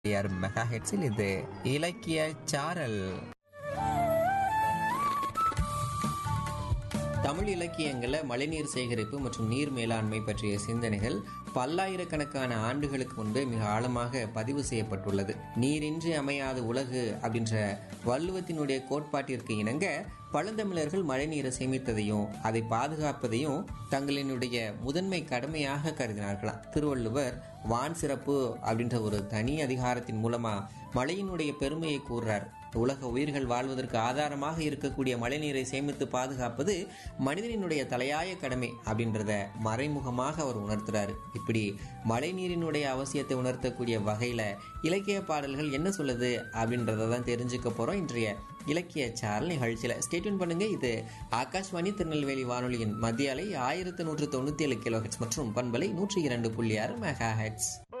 mega ஹெட்ஸில் இது இலக்கிய சாரல் தமிழ் இலக்கியங்களில் மழைநீர் சேகரிப்பு மற்றும் நீர் மேலாண்மை பற்றிய சிந்தனைகள் பல்லாயிரக்கணக்கான ஆண்டுகளுக்கு முன்பே மிக ஆழமாக பதிவு செய்யப்பட்டுள்ளது நீரின்றி அமையாத உலகு அப்படின்ற வள்ளுவத்தினுடைய கோட்பாட்டிற்கு இணங்க பழந்தமிழர்கள் மழைநீரை சேமித்ததையும் அதை பாதுகாப்பதையும் தங்களினுடைய முதன்மை கடமையாக கருதினார்களாம் திருவள்ளுவர் வான் சிறப்பு அப்படின்ற ஒரு தனி அதிகாரத்தின் மூலமா மழையினுடைய பெருமையை கூறுறார் உலக உயிர்கள் வாழ்வதற்கு ஆதாரமாக இருக்கக்கூடிய மழைநீரை சேமித்து பாதுகாப்பது மனிதனினுடைய தலையாய கடமை அப்படின்றத மறைமுகமாக அவர் உணர்த்துறாரு இப்படி மழைநீரினுடைய அவசியத்தை உணர்த்தக்கூடிய வகையில இலக்கிய பாடல்கள் என்ன சொல்லுது அப்படின்றத தான் தெரிஞ்சுக்க போறோம் இன்றைய இலக்கிய சாரல் நிகழ்ச்சியில ஸ்டேட்யூன் பண்ணுங்க இது ஆகாஷ்வாணி திருநெல்வேலி வானொலியின் மத்திய அலை ஆயிரத்தி நூற்று தொண்ணூத்தி ஏழு கிலோ மற்றும் பண்பலை நூற்றி இரண்டு புள்ளி ஆறு மெகா ஹெட்ஸ்